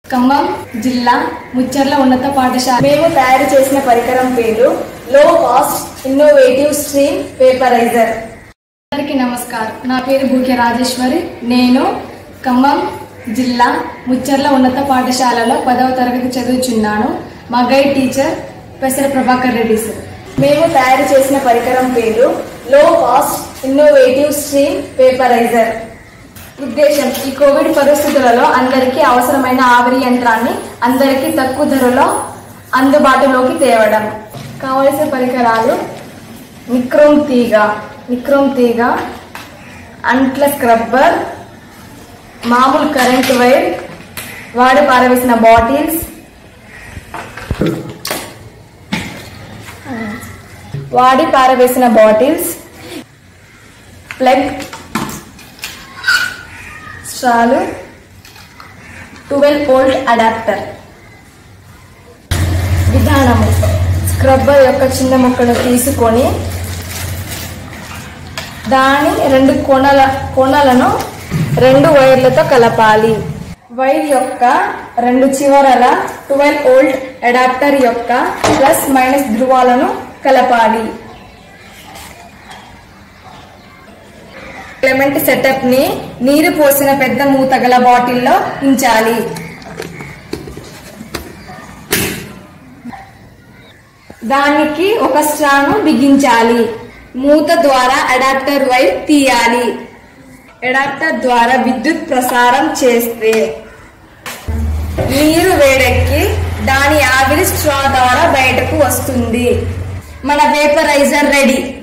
ఖమ్మం జిల్లా ముచ్చర్ల ఉన్నత పాఠశాల మేము తయారు చేసిన పరికరం పేరు లో కాస్ట్ ఇన్నోవేటివ్ స్ట్రీమ్ పేపరైజర్ అందరికీ నమస్కారం నా పేరు భూక్య రాజేశ్వరి నేను ఖమ్మం జిల్లా ముచ్చర్ల ఉన్నత పాఠశాలలో పదవ తరగతి చదువుచున్నాను మా గైడ్ టీచర్ పెసర ప్రభాకర్ రెడ్డి సార్ మేము తయారు చేసిన పరికరం పేరు లో కాస్ట్ ఇన్నోవేటివ్ స్ట్రీమ్ పేపరైజర్ ఉద్దేశం ఈ కోవిడ్ పరిస్థితులలో అందరికీ అవసరమైన ఆవిరి యంత్రాన్ని అందరికీ తక్కువ ధరలో అందుబాటులోకి తేవడం కావలసిన పరికరాలు నిక్రోమ్ తీగ నిక్రోమ్ తీగ అంట్ల స్క్రబ్బర్ మామూలు కరెంట్ వైర్ వాడి పారవేసిన బాటిల్స్ వాడి పారవేసిన బాటిల్స్ ప్లగ్ స్ట్రాలు ట్వెల్వ్ వోల్ట్ అడాప్టర్ విధానము స్క్రబ్బర్ యొక్క చిన్న ముక్కను తీసుకొని దాని రెండు కొనల కొనలను రెండు వైర్లతో కలపాలి వైర్ యొక్క రెండు చివరల ట్వెల్వ్ వోల్ట్ అడాప్టర్ యొక్క ప్లస్ మైనస్ ధ్రువాలను కలపాలి ఎలిమెంట్ సెటప్ ని నీరు పోసిన పెద్ద మూత గల బాటిల్లో ఉంచాలి దానికి ఒక స్ట్రాను బిగించాలి మూత ద్వారా అడాప్టర్ వైర్ తీయాలి అడాప్టర్ ద్వారా విద్యుత్ ప్రసారం చేస్తే నీరు వేడెక్కి దాని ఆవిరి స్ట్రా ద్వారా బయటకు వస్తుంది మన వేపరైజర్ రెడీ